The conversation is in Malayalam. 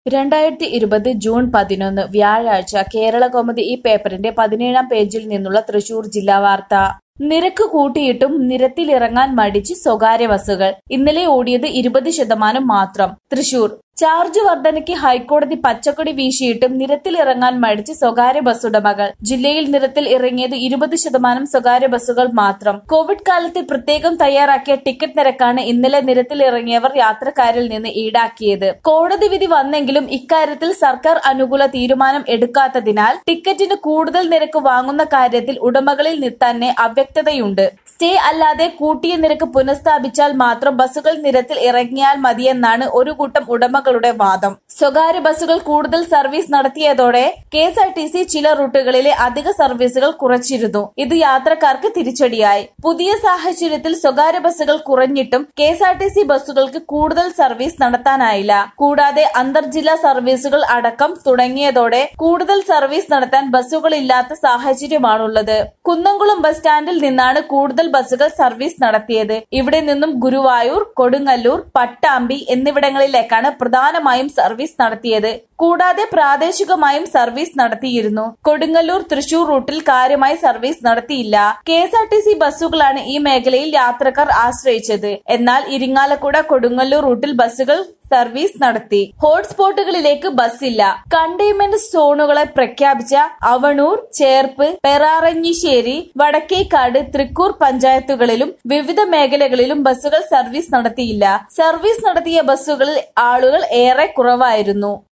രണ്ടായിരത്തി ഇരുപത് ജൂൺ പതിനൊന്ന് വ്യാഴാഴ്ച കേരളകൗമുദി ഈ പേപ്പറിന്റെ പതിനേഴാം പേജിൽ നിന്നുള്ള തൃശൂർ ജില്ലാ വാർത്ത നിരക്ക് കൂട്ടിയിട്ടും നിരത്തിലിറങ്ങാൻ മടിച്ച് സ്വകാര്യ ബസ്സുകൾ ഇന്നലെ ഓടിയത് ഇരുപത് ശതമാനം മാത്രം തൃശൂർ ചാർജ് വർധനയ്ക്ക് ഹൈക്കോടതി പച്ചക്കൊടി വീശിയിട്ടും നിരത്തിലിറങ്ങാൻ മടിച്ച് സ്വകാര്യ ബസ്സുടമകൾ ജില്ലയിൽ നിരത്തിൽ ഇറങ്ങിയത് ഇരുപത് ശതമാനം സ്വകാര്യ ബസ്സുകൾ മാത്രം കോവിഡ് കാലത്ത് പ്രത്യേകം തയ്യാറാക്കിയ ടിക്കറ്റ് നിരക്കാണ് ഇന്നലെ നിരത്തിലിറങ്ങിയവർ യാത്രക്കാരിൽ നിന്ന് ഈടാക്കിയത് കോടതി വിധി വന്നെങ്കിലും ഇക്കാര്യത്തിൽ സർക്കാർ അനുകൂല തീരുമാനം എടുക്കാത്തതിനാൽ ടിക്കറ്റിന് കൂടുതൽ നിരക്ക് വാങ്ങുന്ന കാര്യത്തിൽ ഉടമകളിൽ നി- തന്നെ അവ്യക്തതയുണ്ട് സ്റ്റേ അല്ലാതെ കൂട്ടിയ നിരക്ക് പുനഃസ്ഥാപിച്ചാൽ മാത്രം ബസ്സുകൾ നിരത്തിൽ ഇറങ്ങിയാൽ മതിയെന്നാണ് ഒരു കൂട്ടം ഉടമകളുടെ വാദം സ്വകാര്യ ബസ്സുകൾ കൂടുതൽ സർവീസ് നടത്തിയതോടെ K S R T C ചില റൂട്ടുകളിലെ അധിക സർവീസുകൾ കുറച്ചിരുന്നു ഇത് യാത്രക്കാർക്ക് തിരിച്ചടിയായി പുതിയ സാഹചര്യത്തിൽ സ്വകാര്യ ബസ്സുകൾ കുറഞ്ഞിട്ടും K S R T C ബസ്സുകൾക്ക് കൂടുതൽ സർവീസ് നടത്താനായില്ല കൂടാതെ അന്തർജില്ലാ സർവീസുകൾ അടക്കം തുടങ്ങിയതോടെ കൂടുതൽ സർവീസ് നടത്താൻ ബസ്സുകളില്ലാത്ത സാഹചര്യമാണുള്ളത് കുന്നംകുളം ബസ് സ്റ്റാൻഡിൽ നിന്നാണ് കൂടുതൽ ബസ്സുകൾ സർവീസ് നടത്തിയത് ഇവിടെ നിന്നും ഗുരുവായൂർ കൊടുങ്ങല്ലൂർ പട്ടാമ്പി എന്നിവിടങ്ങളിലേക്കാണ് പ്രധാനമായും സർവീസ് നടത്തിയത് കൂടാതെ പ്രാദേശികമായും സർവീസ് നടത്തിയിരുന്നു കൊടുങ്ങല്ലൂർ തൃശൂർ റൂട്ടിൽ കാര്യമായി സർവീസ് നടത്തിയില്ല K S R T C ബസ്സുകളാണ് ഈ മേഖലയിൽ യാത്രക്കാർ ആശ്രയിച്ചത് എന്നാൽ ഇരിങ്ങാലക്കുട കൊടുങ്ങല്ലൂർ റൂട്ടിൽ ബസ്സുകൾ സർവീസ് നടത്തി ഹോട്ട്സ്പോട്ടുകളിലേക്ക് ബസ്സില്ല കണ്ടെയ്ൻമെന്റ് സോണുകളെ പ്രഖ്യാപിച്ച അവണൂർ ചേർപ്പ് പെറാറഞ്ഞിശ്ശേരി വടക്കേക്കാട് തൃക്കൂർ പഞ്ചായത്തുകളിലും വിവിധ മേഖലകളിലും ബസ്സുകൾ സർവീസ് നടത്തിയില്ല സർവീസ് നടത്തിയ ബസ്സുകളിൽ ആളുകൾ ഏറെ കുറവായിരുന്നു